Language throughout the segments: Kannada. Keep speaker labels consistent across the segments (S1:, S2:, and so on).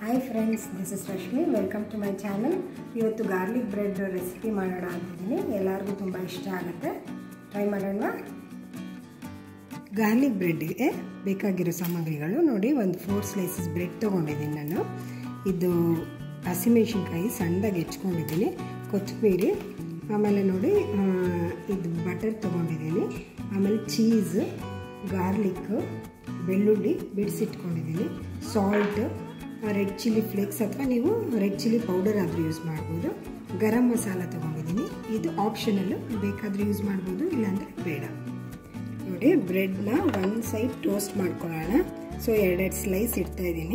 S1: hi friends this is Rashmi welcome to my channel ಇವತ್ತು ಗಾರ್ಲಿಕ್ ಬ್ರೆಡ್ ರೆಸಿಪಿ ಮಾಡೋಣ ಅಂತಿದ್ದೀನಿ ಎಲ್ಲರಿಗೂ ತುಂಬ ಇಷ್ಟ ಆಗುತ್ತೆ ಟ್ರೈ ಮಾಡೋಣ ಗಾರ್ಲಿಕ್ ಬ್ರೆಡ್ಗೆ ಬೇಕಾಗಿರೋ ಸಾಮಗ್ರಿಗಳು ನೋಡಿ ಒಂದು ಫೋರ್ ಸ್ಲೈಸಸ್ ಬ್ರೆಡ್ ತೊಗೊಂಡಿದ್ದೀನಿ ನಾನು ಇದು ಹಸಿಮೆಣಸಿನ್ಕಾಯಿ ಸಣ್ಣದಾಗಿ ಹೆಚ್ಕೊಂಡಿದ್ದೀನಿ ಕೊತ್ತಂಬರಿ ಆಮೇಲೆ ನೋಡಿ ಇದು ಬಟರ್ ತೊಗೊಂಡಿದ್ದೀನಿ ಆಮೇಲೆ ಚೀಸ್ ಗಾರ್ಲಿಕ್ಕು ಬೆಳ್ಳುಳ್ಳಿ ಬಿಡಿಸಿಟ್ಕೊಂಡಿದ್ದೀನಿ ಸಾಲ್ಟ್ ರೆಡ್ ಚಿಲ್ಲಿ ಫ್ಲೇಕ್ಸ್ ಅಥವಾ ನೀವು ರೆಡ್ ಚಿಲ್ಲಿ ಪೌಡರ್ ಆದರೂ ಯೂಸ್ ಮಾಡ್ಬೋದು ಗರಂ ಮಸಾಲ ತೊಗೊಂಡಿದ್ದೀನಿ ಇದು ಆಪ್ಷನಲ್ಲು ಬೇಕಾದರೆ ಯೂಸ್ ಮಾಡ್ಬೋದು ಇಲ್ಲಾಂದರೆ ಬೇಡ ನೋಡಿ ಬ್ರೆಡ್ನ ಒಂದು ಸೈಡ್ ಟೋಸ್ಟ್ ಮಾಡ್ಕೊಳ್ಳೋಣ ಸೊ ಎರಡೆರಡು ಸ್ಲೈಸ್ ಇಡ್ತಾ ಇದ್ದೀನಿ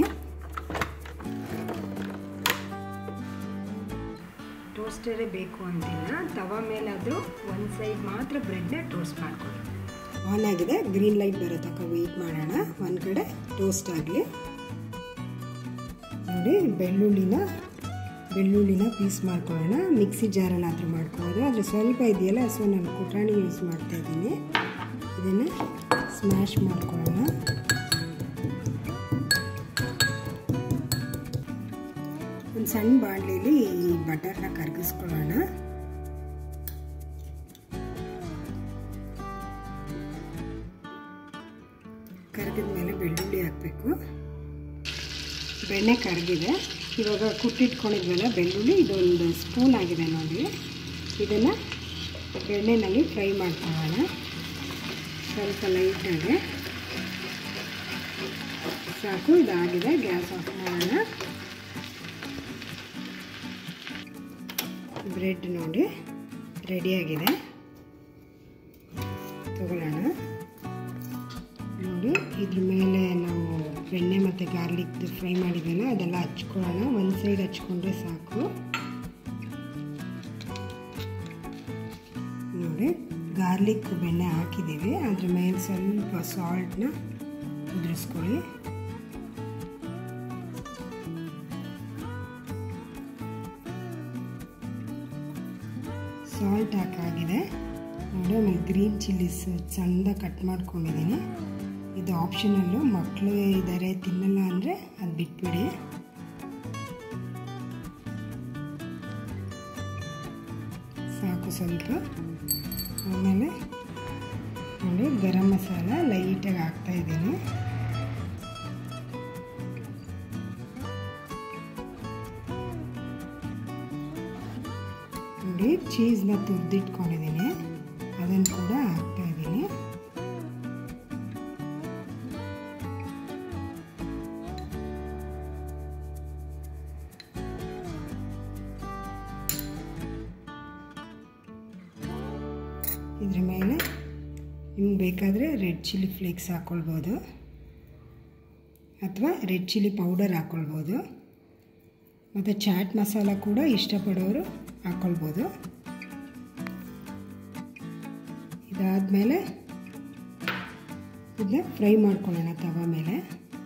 S1: ಟೋಸ್ಟರೇ ಬೇಕು ಅಂತಿಲ್ಲ ತವ ಮೇಲಾದರೂ ಒಂದು ಸೈಡ್ ಮಾತ್ರ ಬ್ರೆಡ್ನ ಟೋಸ್ಟ್ ಮಾಡ್ಕೊಳ್ಳಿ ಆನ್ ಆಗಿದೆ ಗ್ರೀನ್ ಲೈಟ್ ಬರೋ ತನಕ ವೆಯ್ಟ್ ಮಾಡೋಣ ಒಂದು ಕಡೆ ಟೋಸ್ಟ್ ಆಗಲಿ ನೋಡಿ ಬೆಳ್ಳುಳ್ಳಿನ ಬೆಳ್ಳುಳ್ಳಿನ ಪೀಸ್ ಮಾಡ್ಕೊಳ್ಳೋಣ ಮಿಕ್ಸಿ ಜಾರಲ್ಲಾದರೂ ಮಾಡ್ಕೊಳ್ಳೋದು ಆದರೆ ಸ್ವಲ್ಪ ಇದೆಯಲ್ಲ ಸೊ ನಾನು ಕುಟ್ರಾಣಿ ಯೂಸ್ ಮಾಡ್ತಾ ಇದ್ದೀನಿ ಇದನ್ನು ಸ್ಮ್ಯಾಶ್ ಮಾಡ್ಕೊಳ್ಳೋಣ ಒಂದು ಸಣ್ಣ ಬಾಣಲಿಲಿ ಈ ಬಟರ್ನ ಕರಗಿಸ್ಕೊಳ್ಳೋಣ ಕರಗಿದ ಮೇಲೆ ಬೆಳ್ಳುಳ್ಳಿ ಹಾಕಬೇಕು ಬೆಣ್ಣೆ ಕರಗಿದೆ ಇವಾಗ ಕುಟ್ಟಿಟ್ಕೊಂಡಿದ್ವಲ್ಲ ಬೆಳ್ಳುಳ್ಳಿ ಇದೊಂದು ಸ್ಪೂನ್ ಆಗಿದೆ ನೋಡಿ ಇದನ್ನು ಬೆಣ್ಣೆನಲ್ಲಿ ಫ್ರೈ ಮಾಡ್ಕೊಳ್ಳೋಣ ಸ್ವಲ್ಪ ಲೈಟಾಗಿ ಸಾಕು ಇದಾಗಿದೆ ಗ್ಯಾಸ್ ಆಫ್ ಮಾಡೋಣ ಬ್ರೆಡ್ ನೋಡಿ ರೆಡಿಯಾಗಿದೆ ತಗೊಳ್ಳೋಣ ನೋಡಿ ಇದ್ರ ಮೇಲೆ ನಾವು ಬೆಣ್ಣೆ ಮತ್ತು ಗಾರ್ಲಿಕ್ದು ಫ್ರೈ ಮಾಡಿದ್ವಲ್ಲ ಅದೆಲ್ಲ ಹಚ್ಕೊಳ್ಳೋಣ ಒಂದು ಸೈಡ್ ಹಚ್ಕೊಂಡ್ರೆ ಸಾಕು ನೋಡಿ ಗಾರ್ಲಿಕ್ ಬೆಣ್ಣೆ ಹಾಕಿದ್ದೀವಿ ಅದ್ರ ಮೇಲೆ ಸ್ವಲ್ಪ ಸಾಲ್ಟ್ನ ಉದುರಿಸ್ಕೊಳ್ಳಿ ಸಾಲ್ಟ್ ಹಾಕಾಗಿದೆ ನೋಡಿ ಆಮೇಲೆ ಗ್ರೀನ್ ಚಿಲ್ಲೀಸ್ ಚಂದ ಕಟ್ ಮಾಡ್ಕೊಂಡಿದ್ದೀನಿ ಇದು ಆಪ್ಷನಲ್ಲು ಮಕ್ಕಳು ಇದ್ದಾರೆ ತಿನ್ನಲ್ಲ ಅಂದರೆ ಅದು ಬಿಟ್ಬಿಡಿ ಸಾಕು ಸ್ವಲ್ಪ ಆಮೇಲೆ ನೋಡಿ ಗರಂ ಮಸಾಲ ಲೈಟಾಗಿ ಹಾಕ್ತಾ ಇದ್ದೀನಿ ನೋಡಿ ಚೀಸ್ನ ತುರಿದಿಟ್ಕೊಂಡಿದ್ದೀನಿ ಅದನ್ನು ಕೂಡ ಹಾಕ್ತಾ ಇದ್ದೀನಿ ಇದ್ರ ಮೇಲೆ ನಿಮ್ಗೆ ಬೇಕಾದರೆ ರೆಡ್ ಚಿಲ್ಲಿ ಫ್ಲೇಕ್ಸ್ ಹಾಕ್ಕೊಳ್ಬೋದು ಅಥವಾ ರೆಡ್ ಚಿಲ್ಲಿ ಪೌಡರ್ ಹಾಕ್ಕೊಳ್ಬೋದು ಮತ್ತು ಚಾಟ್ ಮಸಾಲ ಕೂಡ ಇಷ್ಟಪಡೋರು ಹಾಕ್ಕೊಳ್ಬೋದು ಇದಾದಮೇಲೆ ಇದನ್ನ ಫ್ರೈ ಮಾಡ್ಕೊಳ್ಳೋಣ ತವ ಮೇಲೆ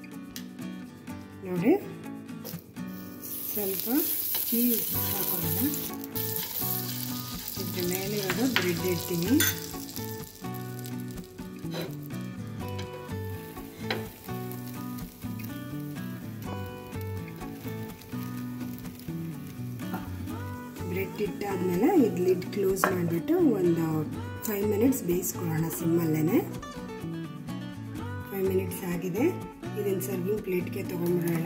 S1: ನೋಡಿ ಸ್ವಲ್ಪ ಚೀಸ್ ಹಾಕೊಳ್ಳೋಣ ಇದ್ರ ಮೇಲೆ ಇವಾಗ ಬ್ರೆಡ್ ಇಡ್ತೀನಿ ಬ್ರೆಡ್ ಇಟ್ಟಾದ್ಮೇಲೆ ಇದು ಲಿಡ್ ಕ್ಲೋಸ್ ಮಾಡಿಬಿಟ್ಟು ಒಂದು ಫೈವ್ ಮಿನಿಟ್ಸ್ ಬೇಯಿಸ್ಕೊಳ್ಳೋಣ ಸಿಮ್ಮಲ್ಲೇ ಫೈವ್ ಮಿನಿಟ್ಸ್ ಆಗಿದೆ ಇದನ್ನು ಸರ್ವಿಂಗ್ ಪ್ಲೇಟ್ಗೆ ತೊಗೊಂಡ್ಬಿಡೋಣ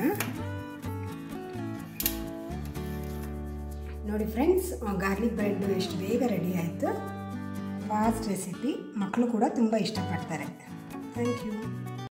S1: ನೋಡಿ ಫ್ರೆಂಡ್ಸ್ ಗಾರ್ಲಿಕ್ ಬ್ರೆಡ್ ಎಷ್ಟು ಬೇಗ ರೆಡಿ ಆಯಿತು ಫಾಸ್ಟ್ ರೆಸಿಪಿ ಮಕ್ಕಳು ಕೂಡ ತುಂಬ ಇಷ್ಟಪಡ್ತಾರೆ ಥ್ಯಾಂಕ್ ಯು